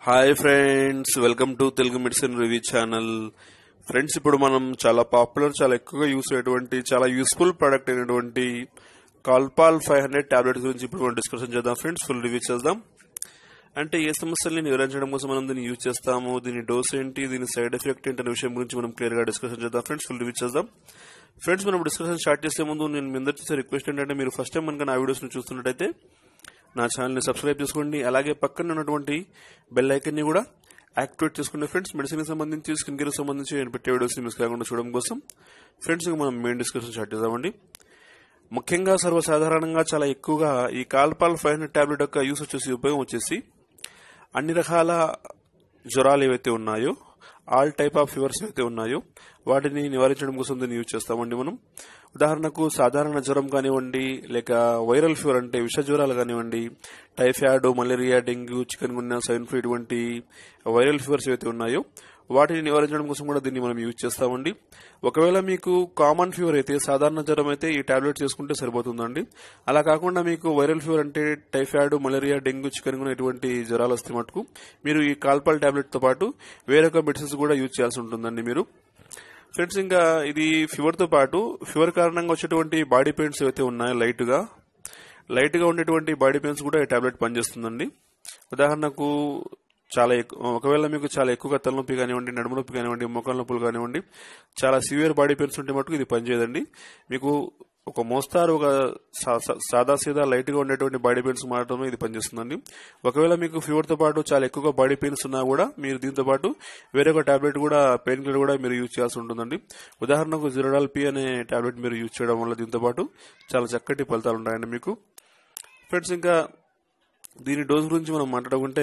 hi friends welcome to Telugu medicine review channel friends ఇప్పుడు మనం చాలా పాపులర్ చాలా ఎక్కువగా యూస్ అయ్యేటువంటి చాలా యూస్ఫుల్ ప్రోడక్ట్ అయినటువంటి కాల్పాల్ ఫైవ్ హండ్రెడ్ టాబ్లెట్స్ గురించి ఇప్పుడు మనం డిస్కషన్ చేద్దాం ఫ్రెండ్స్ ఫుల్ రివ్యూ చేద్దాం అంటే ఏ సమస్యల్ని నివారించడం కోసం మనం దీన్ని యూజ్ చేస్తాము దీని డోస్ ఏంటి దీని సైడ్ ఎఫెక్ట్ ఏంటి అనే విషయం గురించి మనం క్లియర్ గా డిస్కషన్ చేద్దాం ఫ్రెండ్స్ ఫుల్ రివ్యూ చేద్దాం ఫ్రెండ్స్ మనం డిస్కషన్ స్టార్ట్ చేసే ముందు నేను మీ అందరికీ చేసే రిక్వెస్ట్ ఏంటంటే మీరు ఫస్ట్ టైం కనుక నా వీడియోస్ ని చూస్తున్నట్టయితే నా ఛానల్ని సబ్స్క్రైబ్ చేసుకోండి అలాగే పక్కన ఉన్నటువంటి బెల్ ఐకన్ని కూడా యాక్టివేట్ చేసుకోండి ఫ్రెండ్స్ మెడిసిన్ సంబంధించి స్కిన్ కేర్ సంబంధించి నేను పెట్టే వీడియోస్ని మిస్ కాకుండా చూడడం కోసం ఫ్రెండ్స్ ఇంకా మనం మెయిన్ డిస్కషన్ స్టార్ట్ చేద్దామండి ముఖ్యంగా సర్వసాధారణంగా చాలా ఎక్కువగా ఈ కాల్పాల్ ఫైవ్ హండ్రెడ్ టాబ్లెట్ యొక్క యూస్ వచ్చేసి ఉపయోగం వచ్చేసి అన్ని రకాల జ్వరాలు ఏవైతే ఉన్నాయో ఆల్ టైప్ ఆఫ్ ఫీవర్స్ ఏవైతే ఉన్నాయో వాటిని నివారించడం కోసం దీన్ని యూజ్ చేస్తామండి మనం ఉదాహరణకు సాధారణ జ్వరం కానివ్వండి లేక వైరల్ ఫీవర్ అంటే విష జ్వరాలు కానివ్వండి typhoid malaria dengue chikungunya swine flu ఇటువంటి వైరల్ ఫీవర్స్ ఏవైతే ఉన్నాయో వాటిని నివారించడం కోసం కూడా దీన్ని మనం యూజ్ చేస్తామండి ఒకవేళ మీకు కామన్ ఫీవర్ అయితే సాధారణ జ్వరం అయితే ఈ టాబ్లెట్ చేసుకుంటే సరిపోతుందండి అలా కాకుండా మీకు వైరల్ ఫీవర్ అంటే typhoid malaria dengue chikungunya ఇటువంటి జ్వరాలు వస్తే మటుకు మీరు ఈ కాల్పాల్ టాబ్లెట్ తో పాటు వేరొక మెడిసిన్స్ కూడా యూజ్ చేయాల్సి ఉంటుందండి మీరు ఫ్రెండ్స్ ఇంకా ఇది ఫీవర్ తో పాటు ఫీవర్ కారణంగా వచ్చేటువంటి బాడీ పెయిన్స్ ఏవైతే ఉన్నాయో లైట్ గా లైట్ గా ఉండేటువంటి బాడీ పెయిన్స్ కూడా ఈ టాబ్లెట్ పనిచేస్తుందండి ఉదాహరణకు చాలా ఎక్కువ ఒకవేళ మీకు చాలా ఎక్కువగా తలనొప్పి కానివ్వండి నడుము నొప్పి కానివ్వండి మొక్కల నొప్పులు కానివ్వండి చాలా సివియర్ బాడీ పెయిన్స్ ఉంటే మటుకు ఇది పనిచేయదండి మీకు ఒక మోస్తారు ఒక సా- సా- సాదా సీదా లైట్ గా ఉండేటువంటి బాడీ పెయిన్స్ మాత్రమే ఇది పనిచేస్తుందండి ఒకవేళ మీకు ఫీవర్ తో పాటు చాలా ఎక్కువగా బాడీ పెయిన్స్ ఉన్నా కూడా మీరు దీంతో పాటు వేరే ఒక టాబ్లెట్ కూడా పెయిన్ కిల్లర్ కూడా మీరు యూజ్ చేయాల్సి ఉంటుందండి ఉదాహరణకు జిరోడాల్ పి అనే టాబ్లెట్ మీరు యూజ్ చేయడం వల్ల దీంతో పాటు చాలా చక్కటి ఫలితాలు ఉంటాయండి మీకు ఫ్రెండ్స్ ఇంకా దీని డోస్ గురించి మనం మాట్లాడుకుంటే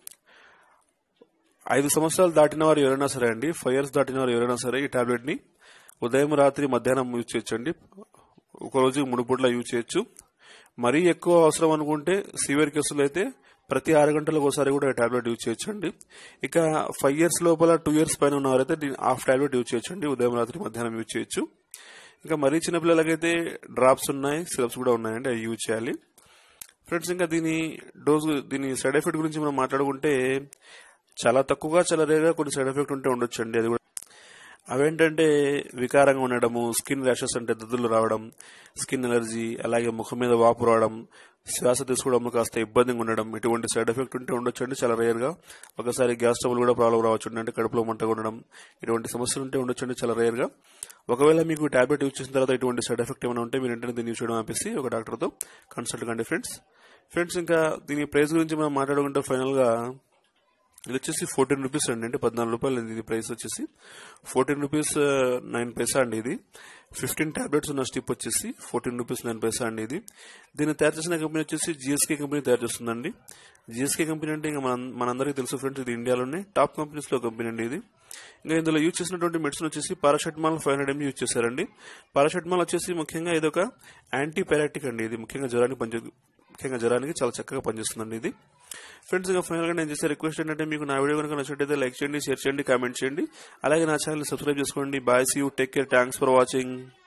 ఐదు సంవత్సరాలు దాటిన వారు ఎవరైనా సరే అండి ఫైవ్ ఇయర్స్ దాటిన వారు ఎవరైనా సరే ఈ టాబ్లెట్ ని ఉదయం రాత్రి మధ్యాహ్నం యూజ్ చేయొచ్చండి ఒక రోజు మూడు పూట్ల యూజ్ చేయొచ్చు మరీ ఎక్కువ అవసరం అనుకుంటే సివియర్ కేసులు అయితే ప్రతి ఆరు గంటలకు ఒకసారి కూడా ఈ టాబ్లెట్ యూజ్ చేయొచ్చండి ఇక ఫైవ్ ఇయర్స్ లోపల టూ ఇయర్స్ పైన ఉన్నవారైతే దీన్ని హాఫ్ టాబ్లెట్ యూజ్ చేయొచ్చండి ఉదయం రాత్రి మధ్యాహ్నం యూజ్ చేయొచ్చు ఇంకా మరీ చిన్నపిల్లలకైతే డ్రాప్స్ ఉన్నాయి సిరప్స్ కూడా ఉన్నాయండి అవి యూజ్ చేయాలి ఫ్రెండ్స్ ఇంకా దీని డోస్ దీని సైడ్ ఎఫెక్ట్ గురించి మనం మాట్లాడుకుంటే చాలా తక్కువగా చాలా రేగా కొన్ని సైడ్ ఎఫెక్ట్ ఉంటే ఉండొచ్చు అండి అది కూడా అవేంటంటే వికారంగా ఉండడము స్కిన్ ర్యాషెస్ అంటే దద్దులు రావడం స్కిన్ ఎలర్జీ అలాగే ముఖం మీద వాపు రావడం శ్వాస తీసుకోవడంలో కాస్త ఇబ్బందిగా ఉండడం ఇటువంటి సైడ్ ఎఫెక్ట్ ఉంటే ఉండొచ్చు అండి చాలా రేర్ గా ఒకసారి గ్యాస్ ట్రబుల్ కూడా ప్రాబ్లం రావచ్చు అంటే కడుపులో మంటగా ఉండడం ఇటువంటి సమస్యలు ఉంటే ఉండొచ్చు అండి చాలా రేర్ గా ఒకవేళ మీకు టాబ్లెట్ యూజ్ చేసిన తర్వాత ఇటువంటి సైడ్ ఎఫెక్ట్ ఏమైనా ఉంటే మీరు వెంటనే దీన్ని యూజ్ చేయడం ఆపేసి ఒక డాక్టర్తో కన్సల్ట్ కండి ఫ్రెండ్స్ ఫ్రెండ్స్ ఇంకా దీని ప్రైస్ గురించి మనం మాట్లాడుకుంటే ఫైనల్ గా ఇది వచ్చేసి ఫోర్టీన్ రూపీస్ అండి అంటే పద్నాలుగు రూపాయలు ఇది ప్రైస్ వచ్చేసి ఫోర్టీన్ రూపీస్ నైన్ పైసా అండి ఇది ఫిఫ్టీన్ టాబ్లెట్స్ ఉన్న స్టిప్ వచ్చేసి ఫోర్టీన్ రూపీస్ నైన్ పైసా అండి ఇది దీన్ని తయారు చేసిన కంపెనీ వచ్చేసి జిఎస్కే కంపెనీ తయారు చేస్తుందండి జిఎస్కే కంపెనీ అంటే ఇంకా మన మనందరికీ తెలుసు ఫ్రెండ్స్ ఇది ఇండియాలోనే టాప్ కంపెనీస్ లో కంపెనీ అండి ఇది ఇంకా ఇందులో యూజ్ చేసినటువంటి మెడిసిన్ వచ్చేసి paracetamol five hundred MG use చేశారండి పారాషెటమాల్ వచ్చేసి ముఖ్యంగా ఇది ఒక యాంటీ పారాటిక్ అండి ఇది ముఖ్యంగా జ్వరానికి పనిచే ముఖ్యంగా జ్వరానికి చాలా చక్కగా పనిచేస్తుందండి ఇది ఫ్రెండ్స్ ఇక ఫైనల్ గా నేను చేసే రిక్వెస్ట్ ఏంటంటే మీకు నా వీడియో కనుక నచ్చినట్టయితే లైక్ చేయండి షేర్ చేయండి కామెంట్ చేయండి అలాగే నా ఛానల్ సబ్స్క్రైబ్ చేసుకోండి bye see you take care thanks for watching